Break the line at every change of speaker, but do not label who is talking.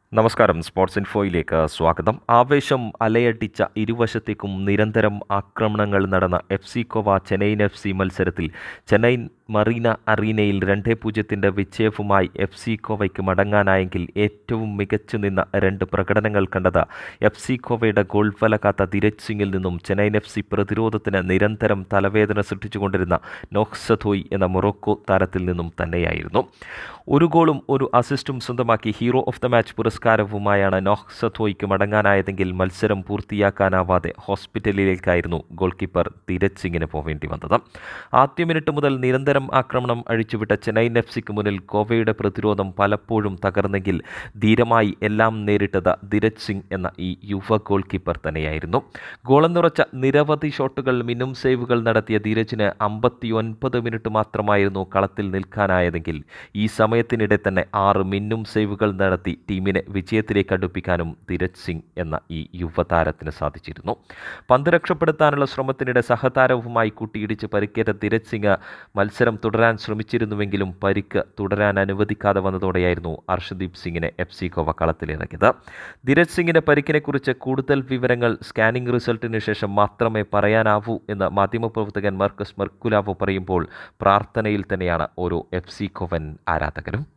നമസ്കാരം സ്പോർട്സ് ഇൻഫോയിലേക്ക് സ്വാഗതം ആവേശം അലയടിച്ച ഇരുവശത്തേക്കും നിരന്തരം ആക്രമണങ്ങൾ നടന്ന F C Goa Chennaiyin F C മത്സരത്തിൽ ചെന്നൈ മറീന അറീനയിൽ രണ്ടേ പൂജ്യത്തിൻ്റെ വിജയവുമായി എഫ് സി കോവയ്ക്ക് മടങ്ങാനായെങ്കിൽ ഏറ്റവും മികച്ചു നിന്ന രണ്ട് പ്രകടനങ്ങൾ കണ്ടത് എഫ് സി കോവയുടെ ഗോൾ ഫലക്കാത്ത ധീരജ് സിംഗിൽ നിന്നും ചെന്നൈയിൻ എഫ് സി പ്രതിരോധത്തിന് നിരന്തരം തലവേദന സൃഷ്ടിച്ചുകൊണ്ടിരുന്ന നോക്സഥോയ് എന്ന മൊറോക്കോ താരത്തിൽ നിന്നും തന്നെയായിരുന്നു ഒരു ഗോളും ഒരു അസിസ്റ്റും സ്വന്തമാക്കി ഹീറോ ഓഫ് ദ മാച്ച് പുരസ്കാരവുമായാണ് നോഹ് സത്തോയ്ക്ക് മടങ്ങാനായതെങ്കിൽ മത്സരം പൂർത്തിയാക്കാനാവാതെ ഹോസ്പിറ്റലിലേക്കായിരുന്നു ഗോൾ കീപ്പർ ധീരജ് സിംഗിന് പോവേണ്ടി വന്നത് ആദ്യ മിനിറ്റ് മുതൽ നിരന്തരം ആക്രമണം അഴിച്ചുവിട്ട ചെന്നൈയിൻ എഫ് സിക്ക് മുന്നിൽ ഗോവയുടെ പ്രതിരോധം പലപ്പോഴും തകർന്നെങ്കിൽ ധീരമായി എല്ലാം നേരിട്ടത് ധീരജ് സിംഗ് എന്ന ഈ യുവ ഗോൾ കീപ്പർ തന്നെയായിരുന്നു ഗോളെന്നുറച്ച നിരവധി ഷോട്ടുകൾ മിന്നും സേവുകൾ നടത്തിയ ധീരജിന് അമ്പത്തി ഒൻപത് മിനിറ്റ് മാത്രമായിരുന്നു കളത്തിൽ നിൽക്കാനായതെങ്കിൽ ഈ സമയത്തിനിടെ തന്നെ ആറ് മിന്നും സേവുകൾ നടത്തി ടീമിനെ വിജയത്തിലേക്ക് അടുപ്പിക്കാനും ധീരജ് സിംഗ് എന്ന ഈ യുവതാരത്തിന് സാധിച്ചിരുന്നു പന്ത് രക്ഷപ്പെടുത്താനുള്ള ശ്രമത്തിനിടെ സഹതാരവുമായി കൂട്ടിയിടിച്ച് പരിക്കേറ്റ ധീരജ് സിംഗ് മത്സരം തുടരാൻ ശ്രമിച്ചിരുന്നുവെങ്കിലും പരിക്ക് തുടരാൻ അനുവദിക്കാതെ വന്നതോടെയായിരുന്നു അർഷദീപ് സിംഗിനെ എഫ് സി ഗോവ കളത്തിലിറങ്ങിയത് ധീരജ് സിംഗിൻ്റെ പരിക്കിനെക്കുറിച്ച് കൂടുതൽ വിവരങ്ങൾ സ്കാനിംഗ് റിസൾട്ടിന് ശേഷം മാത്രമേ പറയാനാവൂ എന്ന് മാധ്യമപ്രവർത്തകൻ മർക്കസ് മെർക്കുലാവോ പറയുമ്പോൾ പ്രാർത്ഥനയിൽ തന്നെയാണ് ഓരോ എഫ് സി ഗോവൻ ആരാധകരും